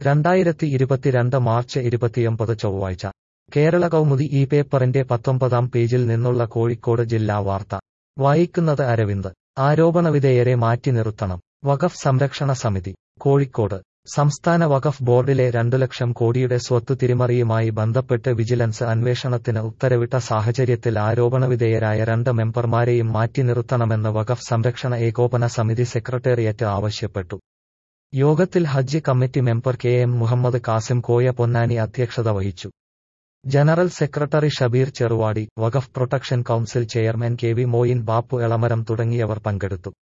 രണ്ടായിരത്തി ഇരുപത്തിരണ്ട് മാർച്ച് ഇരുപത്തിയൊമ്പത് ചൊവ്വാഴ്ച കേരള കൗമുദി ഈ പേപ്പറിന്റെ പത്തൊമ്പതാം പേജിൽ നിന്നുള്ള കോഴിക്കോട് ജില്ലാ വാർത്ത വായിക്കുന്നത് അരവിന്ദ് ആരോപണവിധേയരെ മാറ്റി നിർത്തണം വഖഫ് സംരക്ഷണ സമിതി കോഴിക്കോട് സംസ്ഥാന വഖഫ് ബോർഡിലെ രണ്ടു ലക്ഷം കോടിയുടെ സ്വത്ത് തിരിമറിയുമായി ബന്ധപ്പെട്ട് വിജിലൻസ് അന്വേഷണത്തിന് ഉത്തരവിട്ട സാഹചര്യത്തിൽ ആരോപണവിധേയരായ രണ്ട് മെമ്പർമാരെയും മാറ്റി നിർത്തണമെന്ന് വഖഫ് സംരക്ഷണ ഏകോപന സമിതി സെക്രട്ടേറിയറ്റ് ആവശ്യപ്പെട്ടു യോഗത്തിൽ ഹജ്ജ് committee member K M Muhammad Kasim Koya Ponnani അധ്യക്ഷത വഹിച്ചു ജനറൽ സെക്രട്ടറി ഷബീർ ചെറുവാടി വഖഫ് protection council chairman K V Moin Bappu Elamaram തുടങ്ങിയവർ പങ്കെടുത്തു